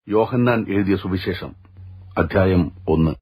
യോഹന്നാൻ എഴുതിയ സുവിശേഷം അധ്യായം ഒന്ന്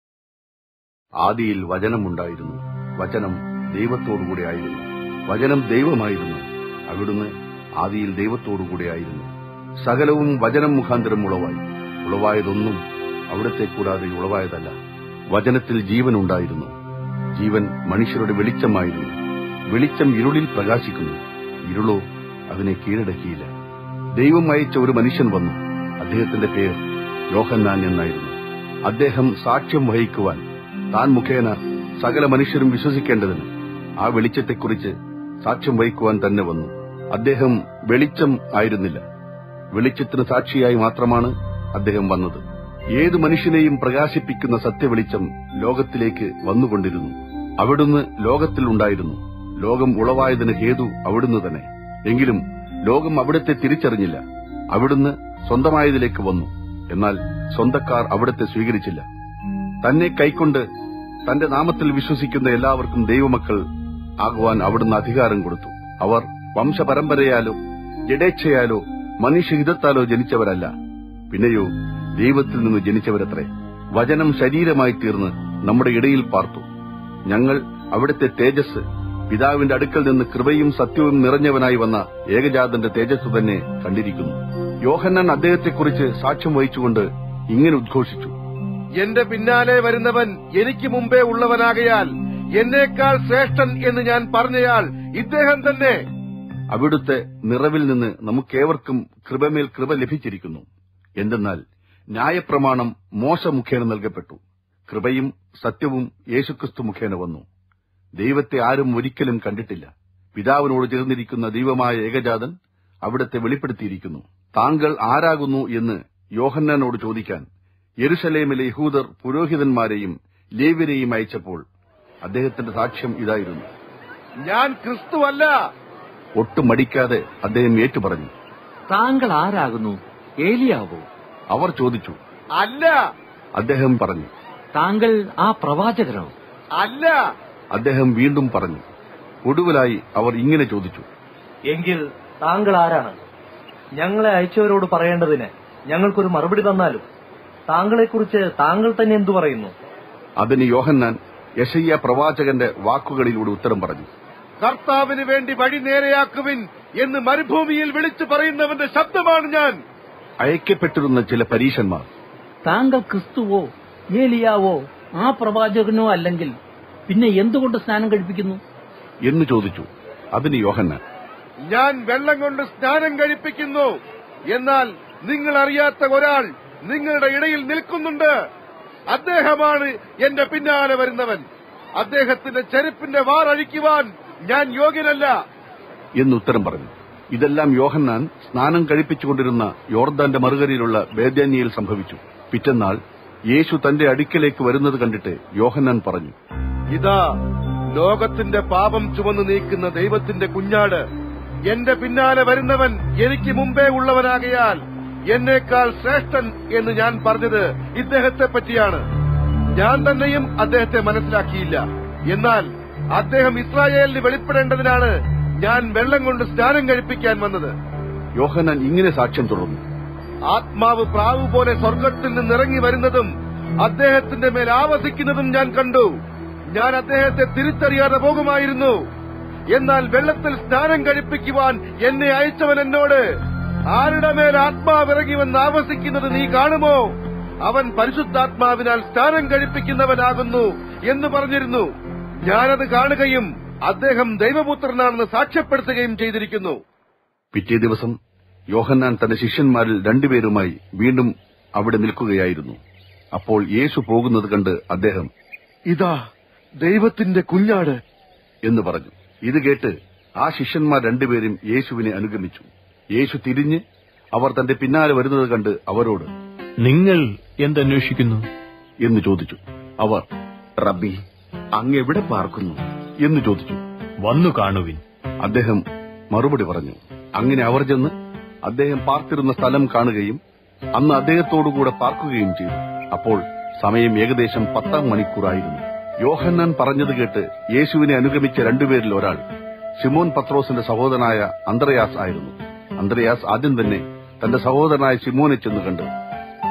ആദിയിൽ വചനമുണ്ടായിരുന്നു വചനം ദൈവത്തോടുകൂടെ ആയിരുന്നു വചനം ദൈവമായിരുന്നു അവിടുന്ന് ആദിയിൽ ദൈവത്തോടുകൂടെ ആയിരുന്നു സകലവും വചനം മുഖാന്തരം ഉളവായി ഉളവായതൊന്നും അവിടത്തെ കൂടാതെ ഉളവായതല്ല വചനത്തിൽ ജീവൻ ഉണ്ടായിരുന്നു ജീവൻ മനുഷ്യരുടെ വെളിച്ചമായിരുന്നു വെളിച്ചം ഇരുളിൽ പ്രകാശിക്കുന്നു ഇരുളോ അതിനെ കീഴടക്കിയില്ല ദൈവം അയച്ച ഒരു മനുഷ്യൻ വന്നു അദ്ദേഹത്തിന്റെ പേർ യോഹന്നാൻ എന്നായിരുന്നു അദ്ദേഹം സാക്ഷ്യം വഹിക്കുവാൻ താൻ മുഖേന സകല മനുഷ്യരും വിശ്വസിക്കേണ്ടതിന് ആ വെളിച്ചത്തെക്കുറിച്ച് സാക്ഷ്യം വഹിക്കുവാൻ തന്നെ വന്നു അദ്ദേഹം വെളിച്ചം ആയിരുന്നില്ല വെളിച്ചത്തിന് സാക്ഷിയായി മാത്രമാണ് അദ്ദേഹം വന്നത് ഏത് മനുഷ്യനെയും പ്രകാശിപ്പിക്കുന്ന സത്യവെളിച്ചം ലോകത്തിലേക്ക് വന്നുകൊണ്ടിരുന്നു അവിടുന്ന് ലോകത്തിൽ ഉണ്ടായിരുന്നു ലോകം ഉളവായതിന് ഹേതു അവിടുന്ന് തന്നെ എങ്കിലും ലോകം അവിടത്തെ തിരിച്ചറിഞ്ഞില്ല അവിടുന്ന് സ്വന്തമായതിലേക്ക് വന്നു എന്നാൽ സ്വന്തക്കാർ അവിടത്തെ സ്വീകരിച്ചില്ല തന്നെ കൈക്കൊണ്ട് തന്റെ നാമത്തിൽ വിശ്വസിക്കുന്ന എല്ലാവർക്കും ദൈവമക്കൾ ആകുവാൻ അവിടുന്ന് അധികാരം കൊടുത്തു അവർ വംശപരമ്പരയാലോ ജഡേച്ഛയാലോ മനുഷ്യഹിതത്താലോ ജനിച്ചവരല്ല പിന്നെയോ ദൈവത്തിൽ നിന്ന് ജനിച്ചവരത്രേ വചനം ശരീരമായി തീർന്ന് നമ്മുടെ ഇടയിൽ പാർത്തു ഞങ്ങൾ അവിടുത്തെ തേജസ് പിതാവിന്റെ അടുക്കൽ നിന്ന് കൃപയും സത്യവും നിറഞ്ഞവനായി വന്ന ഏകജാതന്റെ തേജസ് തന്നെ കണ്ടിരിക്കുന്നു യോഹന്നാൻ അദ്ദേഹത്തെക്കുറിച്ച് സാക്ഷ്യം വഹിച്ചുകൊണ്ട് ഇങ്ങനെ ഉദ്ഘോഷിച്ചു എന്റെ പിന്നാലെ വരുന്നവൻ എനിക്ക് മുമ്പേ ഉള്ളവനാകയാൽ എന്നേക്കാൾ ശ്രേഷ്ഠൻ എന്ന് ഞാൻ പറഞ്ഞയാൾ ഇദ്ദേഹം തന്നെ അവിടുത്തെ നിറവിൽ നിന്ന് നമുക്കേവർക്കും കൃപമേൽ കൃപ ലഭിച്ചിരിക്കുന്നു എന്തെന്നാൽ ന്യായപ്രമാണം മോശ മുഖേന നൽകപ്പെട്ടു കൃപയും സത്യവും യേശുക്രിസ്തു മുഖേന വന്നു ദൈവത്തെ ആരും ഒരിക്കലും കണ്ടിട്ടില്ല പിതാവിനോട് ചേർന്നിരിക്കുന്ന ദൈവമായ ഏകജാതൻ അവിടത്തെ വെളിപ്പെടുത്തിയിരിക്കുന്നു താങ്കൾ ആരാകുന്നു എന്ന് യോഹന്നാനോട് ചോദിക്കാൻ യെരുശലേമിലെ യഹൂദർ പുരോഹിതന്മാരെയും ലേവ്യരെയും അയച്ചപ്പോൾ അദ്ദേഹത്തിന്റെ സാക്ഷ്യം ഇതായിരുന്നു ഞാൻ ക്രിസ്തുവല്ല ഒട്ടും മടിക്കാതെ അദ്ദേഹം ഏറ്റുപറഞ്ഞു താങ്കൾ ആരാകുന്നു ഏലിയാവോ അവർ ചോദിച്ചു അല്ല അദ്ദേഹം പറഞ്ഞു താങ്കൾ ആ പ്രവാചകനോ അല്ല അദ്ദേഹം വീണ്ടും പറഞ്ഞു ഒടുവിലായി അവർ ഇങ്ങനെ ചോദിച്ചു എങ്കിൽ താങ്കൾ ആരാണ് ഞങ്ങളെ അയച്ചവരോട് പറയേണ്ടതിന് ഞങ്ങൾക്കൊരു മറുപടി തന്നാലും താങ്കളെക്കുറിച്ച് താങ്കൾ തന്നെ എന്തു പറയുന്നു അതിന് യോഹന്നാൻ യശയ്യ പ്രവാചകന്റെ വാക്കുകളിലൂടെ ഉത്തരം പറഞ്ഞു കർത്താവിന് വേണ്ടി വഴി നേരെയാക്കുവിൻ എന്ന് മരുഭൂമിയിൽ വിളിച്ചു പറയുന്നവന്റെ ശബ്ദമാണ് ഞാൻ അയക്കപ്പെട്ടിരുന്ന ചില പരീശന്മാർ താങ്കൾ ക്രിസ്തുവോ ഏലിയാവോ ആ പ്രവാചകനോ അല്ലെങ്കിൽ പിന്നെ എന്തുകൊണ്ട് സ്നാനം കഴിപ്പിക്കുന്നു എന്ന് ചോദിച്ചു അതിന് യോഹന്നാൻ ഞാൻ വെള്ളം കൊണ്ട് സ്നാനം കഴിപ്പിക്കുന്നു എന്നാൽ നിങ്ങൾ അറിയാത്ത ഒരാൾ നിങ്ങളുടെ ഇടയിൽ നിൽക്കുന്നുണ്ട് അദ്ദേഹമാണ് എന്റെ പിന്നാലെ വരുന്നവൻ അദ്ദേഹത്തിന്റെ ചെരുപ്പിന്റെ വാറഴിക്കുവാൻ ഞാൻ യോഗ്യനല്ല എന്ന് ഉത്തരം പറഞ്ഞു ഇതെല്ലാം യോഹന്നാൻ സ്നാനം കഴിപ്പിച്ചുകൊണ്ടിരുന്ന യോർദാന്റെ മറുകരയിലുള്ള ബേദ്യാനിയിൽ സംഭവിച്ചു പിറ്റന്നാൾ യേശു തന്റെ അടുക്കലേക്ക് വരുന്നത് കണ്ടിട്ട് യോഹന്നാൻ പറഞ്ഞു ഇതാ ലോകത്തിന്റെ പാപം ചുമന്നു നീക്കുന്ന ദൈവത്തിന്റെ കുഞ്ഞാട് എന്റെ പിന്നാലെ വരുന്നവൻ എനിക്ക് മുമ്പേ ഉള്ളവനാകയാൽ എന്നേക്കാൾ ശ്രേഷ്ഠൻ എന്ന് ഞാൻ പറഞ്ഞത് ഇദ്ദേഹത്തെ പറ്റിയാണ് ഞാൻ തന്നെയും അദ്ദേഹത്തെ മനസ്സിലാക്കിയില്ല എന്നാൽ അദ്ദേഹം ഇസ്രായേലിന് വെളിപ്പെടേണ്ടതിനാണ് ഞാൻ വെള്ളം കൊണ്ട് സ്നാനം കഴിപ്പിക്കാൻ വന്നത് യോഹന്നാൻ ഇങ്ങനെ സാക്ഷ്യം തുടർന്നു ആത്മാവ് പ്രാവ് പോലെ സ്വർഗത്തിൽ നിന്ന് ഇറങ്ങി വരുന്നതും അദ്ദേഹത്തിന്റെ മേൽ ആവസിക്കുന്നതും ഞാൻ കണ്ടു ഞാൻ അദ്ദേഹത്തെ തിരിച്ചറിയാതെ പോകുമായിരുന്നു എന്നാൽ വെള്ളത്തിൽ സ്നാനം കഴിപ്പിക്കുവാൻ എന്നെ അയച്ചവൻ എന്നോട് ആരുടെ മേൽ ആത്മാവ് ഇറങ്ങി വന്ന് ആവസിക്കുന്നത് നീ കാണുമോ അവൻ പരിശുദ്ധാത്മാവിനാൽ സ്നാനം കഴിപ്പിക്കുന്നവനാകുന്നു എന്ന് പറഞ്ഞിരുന്നു ഞാനത് കാണുകയും അദ്ദേഹം ദൈവപുത്രനാണെന്ന് സാക്ഷ്യപ്പെടുത്തുകയും ചെയ്തിരിക്കുന്നു പിറ്റേ ദിവസം യോഹന്നാൻ തന്റെ ശിഷ്യന്മാരിൽ രണ്ടുപേരുമായി വീണ്ടും അവിടെ നിൽക്കുകയായിരുന്നു അപ്പോൾ യേശു പോകുന്നത് കണ്ട് അദ്ദേഹം ഇതാ ദൈവത്തിന്റെ കുഞ്ഞാട് എന്ന് പറഞ്ഞു ഇത് കേട്ട് ആ ശിഷ്യന്മാർ രണ്ടുപേരും യേശുവിനെ അനുഗമിച്ചു യേശു തിരിഞ്ഞ് അവർ തന്റെ പിന്നാലെ വരുന്നത് കണ്ട് അവരോട് നിങ്ങൾ എന്തന്വേഷിക്കുന്നു എന്ന് ചോദിച്ചു അവർ റബ്ബി അങ്ങ് എവിടെ പാർക്കുന്നു എന്ന് ചോദിച്ചു വന്നു കാണുവിൻ അദ്ദേഹം മറുപടി പറഞ്ഞു അങ്ങനെ അവർ ചെന്ന് അദ്ദേഹം പാർത്തിരുന്ന സ്ഥലം കാണുകയും അന്ന് അദ്ദേഹത്തോടുകൂടെ പാർക്കുകയും ചെയ്തു അപ്പോൾ സമയം ഏകദേശം പത്താം മണിക്കൂറായിരുന്നു യോഹന്നാൻ പറഞ്ഞത് കേട്ട് യേശുവിനെ അനുഗമിച്ച രണ്ടുപേരിൽ ഒരാൾ ഷിമോൻ പത്രോസിന്റെ സഹോദരനായ അന്ത്രയാസ് ആയിരുന്നു അന്ത്രയാസ് ആദ്യം തന്നെ തന്റെ സഹോദരനായ ശിമോനെ ചെന്ന് കണ്ട്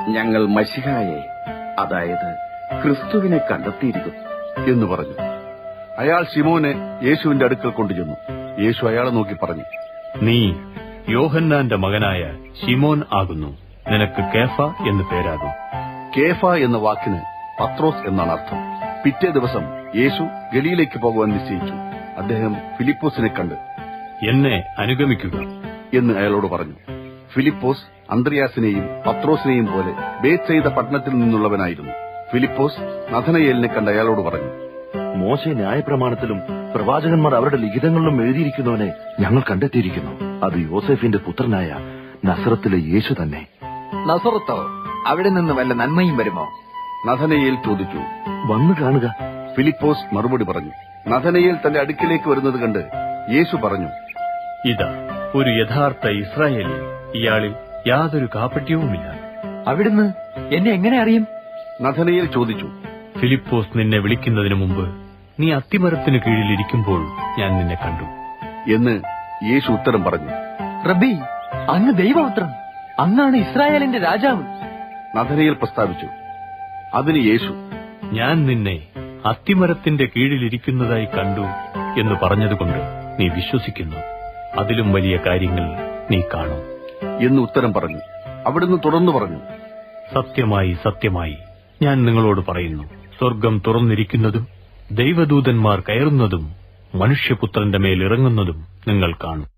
ഞങ്ങൾ മഷിഹായെ അതായത് ക്രിസ്തുവിനെ കണ്ടെത്തിയിരിക്കുന്നു എന്ന് പറഞ്ഞു അയാൾ ശിമോനെ യേശുവിന്റെ അടുക്കൽ കൊണ്ടുചെന്നു യേശു അയാളെ നോക്കി പറഞ്ഞു നീ യോഹന്നാന്റെ മകനായ ശിമോൻ ആകുന്നു നിനക്ക് കേഫ എന്ന് പേരാകും കേഫ എന്ന വാക്കിന് പത്രോസ് എന്നാണ് അർത്ഥം പിറ്റേ ദിവസം യേശു ഗലിയിലേക്ക് പോകുവാൻ നിശ്ചയിച്ചു അദ്ദേഹം ഫിലിപ്പോസിനെ കണ്ട് എന്നെ അനുഗമിക്കുക എന്ന് അയാളോട് പറഞ്ഞു ഫിലിപ്പോസ് അന്ത്രയാസിനെയും പത്രോസിനെയും പോലെ ബേത്ത് ചെയ്ത പട്ടണത്തിൽ നിന്നുള്ളവനായിരുന്നു ഫിലിപ്പോസ് നഥനയേലിനെ കണ്ട് അയാളോട് പറഞ്ഞു മോശ ന്യായപ്രമാണത്തിലും പ്രവാചകന്മാർ അവരുടെ ലിഖിതങ്ങളിലും എഴുതിയിരിക്കുന്നവനെ ഞങ്ങൾ കണ്ടെത്തിയിരിക്കുന്നു അത് യോസെഫിന്റെ പുത്രനായ നസറത്തിലെ യേശു തന്നെ നസറത്തോ അവിടെ നിന്ന് വല്ല നന്മയും വരുമോ നഥനയേൽ ചോദിച്ചു വന്നു കാണുക ഫിലിപ്പോസ് മറുപടി പറഞ്ഞു നഥനയേൽ തന്റെ അടുക്കിലേക്ക് വരുന്നത് കണ്ട് യേശു പറഞ്ഞു ഇതാ ഒരു യഥാർത്ഥ ഇസ്രായേലി ഇയാളിൽ യാതൊരു കാപട്യവുമില്ല അവിടുന്ന് എന്നെ എങ്ങനെ അറിയും നഥനയേൽ ചോദിച്ചു ഫിലിപ്പോസ് നിന്നെ വിളിക്കുന്നതിന് മുമ്പ് നീ അത്തിമരത്തിന് കീഴിലിരിക്കുമ്പോൾ ഞാൻ നിന്നെ കണ്ടു എന്ന് യേശു ഉത്തരം പറഞ്ഞു റബ്ബി അങ്ങ് ദൈവപുത്രൻ അങ്ങാണ് ഇസ്രായേലിന്റെ രാജാവ് നഥനയേൽ പ്രസ്താവിച്ചു അതിന് യേശു ഞാൻ നിന്നെ അത്തിമരത്തിന്റെ കീഴിലിരിക്കുന്നതായി കണ്ടു എന്ന് പറഞ്ഞതുകൊണ്ട് നീ വിശ്വസിക്കുന്നു അതിലും വലിയ കാര്യങ്ങൾ നീ കാണും എന്ന് ഉത്തരം പറഞ്ഞു അവിടുന്ന് തുടർന്നു പറഞ്ഞു സത്യമായി സത്യമായി ഞാൻ നിങ്ങളോട് പറയുന്നു സ്വർഗം തുറന്നിരിക്കുന്നതും ദൈവദൂതന്മാർ കയറുന്നതും മനുഷ്യപുത്രന്റെ മേൽ ഇറങ്ങുന്നതും നിങ്ങൾ കാണും